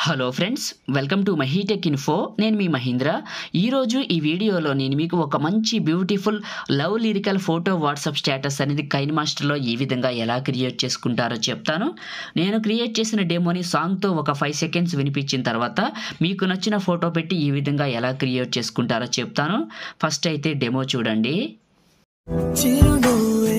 hello friends welcome to Mahitech info నేను మీ మహీంద్ర ఈరోజు ఈ వీడియోలో నేను మీకు ఒక మంచి beautiful love lyrical photo WhatsApp status అనేది కైన్ మాస్టర్లో ఈ విధంగా ఎలా క్రియేట్ చేసుకుంటారో చెప్తాను నేను క్రియేట్ చేసిన డెమోని సాంగ్తో ఒక ఫైవ్ సెకండ్స్ వినిపించిన తర్వాత మీకు నచ్చిన ఫోటో పెట్టి ఈ విధంగా ఎలా క్రియేట్ చేసుకుంటారో చెప్తాను ఫస్ట్ అయితే డెమో చూడండి చిరునవ్వే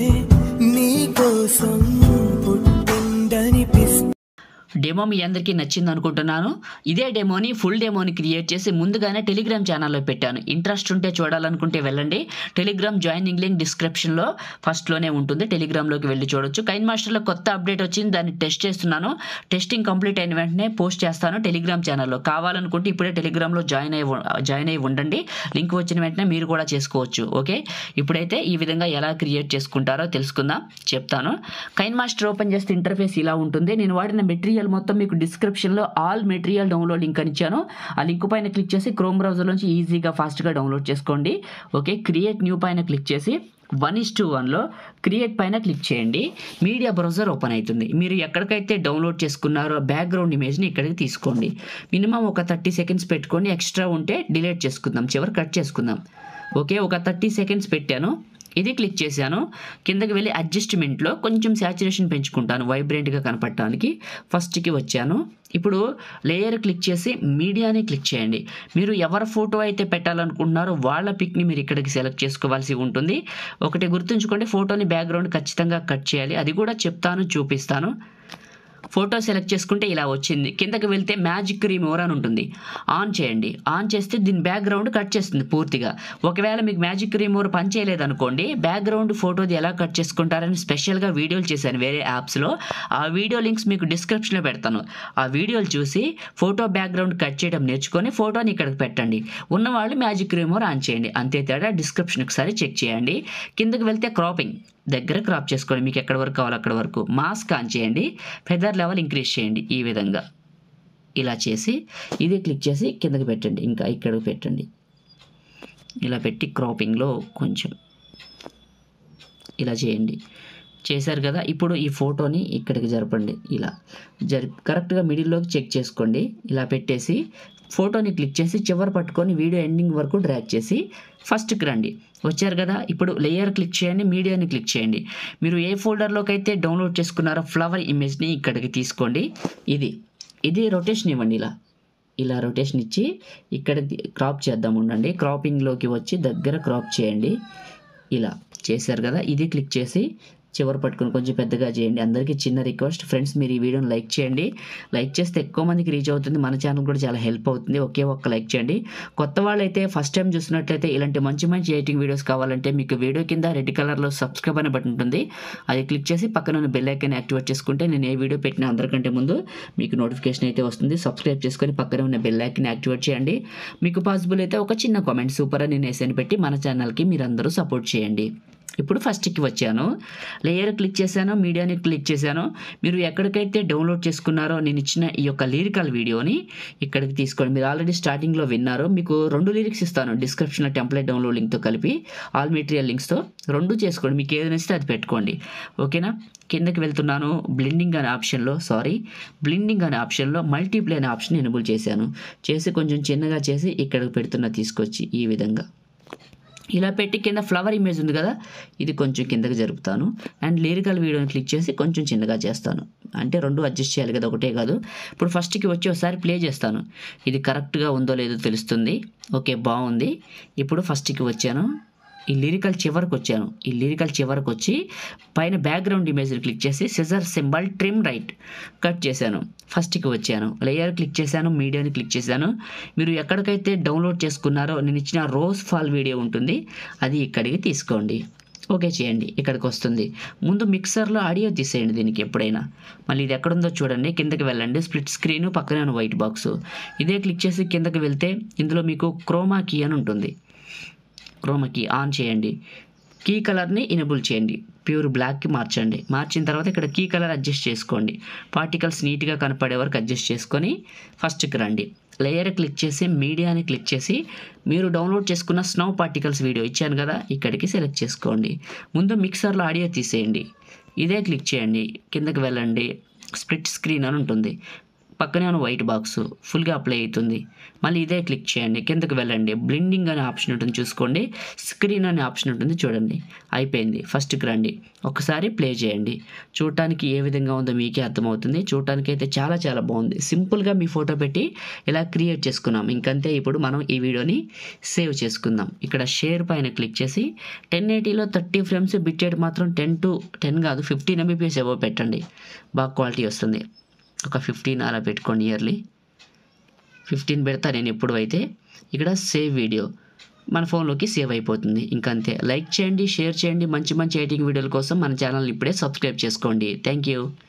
నీకోసం పుట్టిందనిపిస్తుంది డెమో మీ అందరికీ నచ్చింది అనుకుంటున్నాను ఇదే డెమోని ఫుల్ డెమోని క్రియేట్ చేసి ముందుగానే టెలిగ్రామ్ ఛానల్లో పెట్టాను ఇంట్రెస్ట్ ఉంటే చూడాలనుకుంటే వెళ్ళండి టెలిగ్రామ్ జాయినింగ్ లింక్ డిస్క్రిప్షన్లో ఫస్ట్లోనే ఉంటుంది టెలిగ్రామ్లోకి వెళ్ళి చూడొచ్చు కైన్ మాస్టర్లో కొత్త అప్డేట్ వచ్చింది దాన్ని టెస్ట్ చేస్తున్నాను టెస్టింగ్ కంప్లీట్ అయిన వెంటనే పోస్ట్ చేస్తాను టెలిగ్రామ్ ఛానల్లో కావాలనుకుంటే ఇప్పుడే టెలిగ్రామ్లో జాయిన్ అయ్యి ఉ- జాయిన్ అయ్యి ఉండండి లింక్ వచ్చిన వెంటనే మీరు కూడా చేసుకోవచ్చు ఓకే ఇప్పుడైతే ఈ విధంగా ఎలా క్రియేట్ చేసుకుంటారో తెలుసుకుందాం చెప్తాను కైన్ మాస్టర్ ఓపెన్ చేస్తే ఇంటర్ఫేస్ ఇలా ఉంటుంది నేను వాడిన మెటీరియల్ మొత్తం మీకు డిస్క్రిప్షన్లో ఆల్ మెటీరియల్ డౌన్లోడ్ లింక్ అని ఇచ్చాను ఆ లింక్ పైన క్లిక్ చేసి క్రోమ్ బ్రౌజర్ నుంచి ఈజీగా ఫాస్ట్గా డౌన్లోడ్ చేసుకోండి ఓకే క్రియేట్ న్యూ పైన క్లిక్ చేసి వన్ ఇస్ టూ వన్లో క్రియేట్ పైన క్లిక్ చేయండి మీడియా బ్రౌజర్ ఓపెన్ అవుతుంది మీరు ఎక్కడికైతే డౌన్లోడ్ చేసుకున్నారో బ్యాక్గ్రౌండ్ ఇమేజ్ని ఇక్కడికి తీసుకోండి మినిమం ఒక థర్టీ సెకండ్స్ పెట్టుకొని ఎక్స్ట్రా ఉంటే డిలీట్ చేసుకుందాం చివరి కట్ చేసుకుందాం ఓకే ఒక థర్టీ సెకండ్స్ పెట్టాను ఇది క్లిక్ చేశాను కిందకి వెళ్ళి అడ్జస్ట్మెంట్లో కొంచెం శాచురేషన్ పెంచుకుంటాను వైబ్రెంట్గా కనపడటానికి ఫస్ట్కి వచ్చాను ఇప్పుడు లేయర్ క్లిక్ చేసి మీడియాని క్లిక్ చేయండి మీరు ఎవరి ఫోటో అయితే పెట్టాలనుకుంటున్నారో వాళ్ళ పిక్ని మీరు ఇక్కడికి సెలెక్ట్ చేసుకోవాల్సి ఉంటుంది ఒకటి గుర్తుంచుకోండి ఫోటోని బ్యాక్గ్రౌండ్ ఖచ్చితంగా కట్ చేయాలి అది కూడా చెప్తాను చూపిస్తాను ఫోటో సెలెక్ట్ చేసుకుంటే ఇలా వచ్చింది కిందకి వెళ్తే మ్యాజిక్ రిమూవర్ అని ఉంటుంది ఆన్ చేయండి ఆన్ చేస్తే దీని బ్యాక్గ్రౌండ్ కట్ చేస్తుంది పూర్తిగా ఒకవేళ మీకు మ్యాజిక్ రిమూవర్ పనిచేయలేదు అనుకోండి బ్యాక్గ్రౌండ్ ఫోటోది ఎలా కట్ చేసుకుంటారని స్పెషల్గా వీడియోలు చేశాను వేరే యాప్స్లో ఆ వీడియో లింక్స్ మీకు డిస్క్రిప్షన్లో పెడతాను ఆ వీడియోలు చూసి ఫోటో బ్యాక్గ్రౌండ్ కట్ చేయడం నేర్చుకొని ఫోటోని ఇక్కడికి పెట్టండి ఉన్నవాళ్ళు మ్యాజిక్ రిమూవర్ ఆన్ చేయండి అంతే తేడా డిస్క్రిప్షన్ ఒకసారి చెక్ చేయండి కిందకి వెళ్తే క్రాపింగ్ దగ్గర క్రాప్ చేసుకోండి మీకు ఎక్కడి వరకు కావాలో అక్కడ వరకు మాస్క్ ఆన్ చేయండి ఫెదర్ లెవెల్ ఇంక్రీజ్ చేయండి ఈ విధంగా ఇలా చేసి ఇది క్లిక్ చేసి కిందకి పెట్టండి ఇంకా ఇక్కడికి పెట్టండి ఇలా పెట్టి క్రాపింగ్లో కొంచెం ఇలా చేయండి చేశారు కదా ఇప్పుడు ఈ ఫోటోని ఇక్కడికి జరపండి ఇలా జరి కరెక్ట్గా మిడిల్లోకి చెక్ చేసుకోండి ఇలా పెట్టేసి ఫోటోని క్లిక్ చేసి చివరి పట్టుకొని వీడియో ఎండింగ్ వరకు డ్రాగ్ చేసి ఫస్ట్కి రండి వచ్చారు కదా ఇప్పుడు లేయర్ క్లిక్ చేయండి మీడియాని క్లిక్ చేయండి మీరు ఏ ఫోల్డర్లోకి అయితే డౌన్లోడ్ చేసుకున్నారో ఫ్లవర్ ఇమేజ్ని ఇక్కడికి తీసుకోండి ఇది ఇది రొటేషన్ ఇవ్వండి ఇలా ఇలా రొటేషన్ ఇచ్చి ఇక్కడ క్రాప్ చేద్దాం ఉండండి క్రాపింగ్లోకి వచ్చి దగ్గర క్రాప్ చేయండి ఇలా చేశారు కదా ఇది క్లిక్ చేసి చివరి పట్టుకొని కొంచెం పెద్దగా చేయండి అందరికీ చిన్న రిక్వెస్ట్ ఫ్రెండ్స్ మీరు ఈ వీడియోని లైక్ చేయండి లైక్ చేస్తే ఎక్కువ మందికి రీచ్ అవుతుంది మన ఛానల్ కూడా చాలా హెల్ప్ అవుతుంది ఒకే ఒక్క లైక్ చేయండి కొత్త వాళ్ళైతే ఫస్ట్ టైం చూసినట్లయితే ఇలాంటి మంచి మంచి ఎడిటింగ్ వీడియోస్ కావాలంటే మీకు వీడియో కింద రెడ్ కలర్లో సబ్స్క్రైబ్ అనే బటన్ ఉంటుంది అది క్లిక్ చేసి పక్కన ఉన్న బెల్ ఐకాన్ యాక్టివేట్ చేసుకుంటే నేను ఏ వీడియో పెట్టినా అందరికంటే ముందు మీకు నోటిఫికేషన్ అయితే వస్తుంది సబ్స్క్రైబ్ చేసుకొని పక్కనే ఉన్న బెల్ ఐకాన్ యాక్టివేట్ చేయండి మీకు పాసిబుల్ అయితే ఒక చిన్న కామెంట్ సూపర్ అని నేను వేసాను పెట్టి మన ఛానల్కి మీరు అందరూ సపోర్ట్ చేయండి ఇప్పుడు ఫస్ట్కి వచ్చాను లేయర్ క్లిక్ చేశాను మీడియాని క్లిక్ చేశాను మీరు ఎక్కడికైతే డౌన్లోడ్ చేసుకున్నారో నేను ఇచ్చిన ఈ యొక్క లిరికల్ వీడియోని ఇక్కడికి తీసుకోండి మీరు ఆల్రెడీ స్టార్టింగ్లో విన్నారు మీకు రెండు లిరిక్స్ ఇస్తాను డిస్క్రిప్షన్లో టెంప్లెట్ డౌన్లోడ్ లింక్తో కలిపి ఆల్ మెటీరియల్ లింక్స్తో రెండు చేసుకోండి మీకు ఏది నచ్చితే అది పెట్టుకోండి ఓకేనా కిందకి వెళ్తున్నాను బ్లెండింగ్ అనే ఆప్షన్లో సారీ బ్లెండింగ్ అనే ఆప్షన్లో మల్టీప్లే అనే ఆప్షన్ ఎనుబుల్ చేశాను చేసి కొంచెం చిన్నగా చేసి ఇక్కడికి పెడుతున్నా తీసుకొచ్చి ఈ విధంగా ఇలా పెట్టి కింద ఫ్లవర్ ఇమేజ్ ఉంది కదా ఇది కొంచెం కిందకి జరుపుతాను అండ్ లిరికల్ వీడియోని క్లిక్ చేసి కొంచెం చిన్నగా చేస్తాను అంటే రెండు అడ్జస్ట్ చేయాలి కదా ఒకటే కాదు ఇప్పుడు ఫస్ట్కి వచ్చి ఒకసారి ప్లే చేస్తాను ఇది కరెక్ట్గా ఉందో లేదో తెలుస్తుంది ఓకే బాగుంది ఇప్పుడు ఫస్ట్కి వచ్చాను ఈ లిరికల్ చివరికి వచ్చాను ఈ లిరికల్ చివరికి వచ్చి పైన బ్యాక్గ్రౌండ్ ఇమేజ్ క్లిక్ చేసి scissor symbol trim right cut చేశాను ఫస్ట్కి వచ్చాను లేయర్ క్లిక్ చేశాను మీడియాని క్లిక్ చేశాను మీరు ఎక్కడికైతే డౌన్లోడ్ చేసుకున్నారో నేను ఇచ్చిన రోజ్ ఫాల్ వీడియో ఉంటుంది అది ఇక్కడికి తీసుకోండి ఓకే చేయండి ఇక్కడికి వస్తుంది ముందు మిక్సర్లో ఆడియో తీసేయండి దీనికి ఎప్పుడైనా మళ్ళీ ఇది ఎక్కడుందో చూడండి కిందకి వెళ్ళండి స్ప్లిట్ స్క్రీన్ పక్కనే వైట్ బాక్స్ ఇదే క్లిక్ చేసి కిందకి వెళ్తే ఇందులో మీకు క్రోమా కీ అని ఉంటుంది క్రోమా కీ ఆన్ చేయండి కీ కలర్ని ఇనబుల్ చేయండి ప్యూర్ బ్లాక్కి మార్చండి మార్చిన తర్వాత ఇక్కడ కీ కలర్ అడ్జస్ట్ చేసుకోండి పార్టికల్స్ నీట్గా కనపడే వరకు అడ్జస్ట్ చేసుకొని ఫస్ట్కి రండి లేయర్ క్లిక్ చేసి మీడియాని క్లిక్ చేసి మీరు డౌన్లోడ్ చేసుకున్న స్నో పార్టికల్స్ వీడియో ఇచ్చాను కదా ఇక్కడికి సెలెక్ట్ చేసుకోండి ముందు మిక్సర్లో ఆడియో తీసేయండి ఇదే క్లిక్ చేయండి కిందకి వెళ్ళండి స్ప్లిట్ స్క్రీన్ అని ఉంటుంది పక్కనే ఉన్న వైట్ బాక్స్ ఫుల్గా అప్లై అవుతుంది మళ్ళీ ఇదే క్లిక్ చేయండి కిందకి వెళ్ళండి బ్లిండింగ్ అనే ఆప్షన్ ఉంటుంది చూసుకోండి స్క్రీన్ అనే ఆప్షన్ ఉంటుంది చూడండి అయిపోయింది ఫస్ట్కి రండి ఒకసారి ప్లే చేయండి చూడటానికి ఏ విధంగా ఉందో మీకే అర్థమవుతుంది చూడటానికి అయితే చాలా చాలా బాగుంది సింపుల్గా మీ ఫోటో పెట్టి ఇలా క్రియేట్ చేసుకున్నాం ఇంకంతే ఇప్పుడు మనం ఈ వీడియోని సేవ్ చేసుకుందాం ఇక్కడ షేర్ పైన క్లిక్ చేసి టెన్ ఎయిటీలో థర్టీ ఫ్రేమ్స్ బిట్ రేట్ మాత్రం టెన్ టు టెన్ కాదు ఫిఫ్టీన్ ఎంబీపీఎస్ ఎవో పెట్టండి బాగా క్వాలిటీ వస్తుంది ఒక ఫిఫ్టీన్ అలా పెట్టుకోండి ఇయర్లీ ఫిఫ్టీన్ పెడతా నేను ఎప్పుడు అయితే ఇక్కడ సేవ్ వీడియో మన ఫోన్లోకి సేవ్ అయిపోతుంది ఇంకంతే లైక్ చేయండి షేర్ చేయండి మంచి మంచి ఎడిటింగ్ వీడియోల కోసం మన ఛానల్ ఇప్పుడే సబ్స్క్రైబ్ చేసుకోండి థ్యాంక్ యూ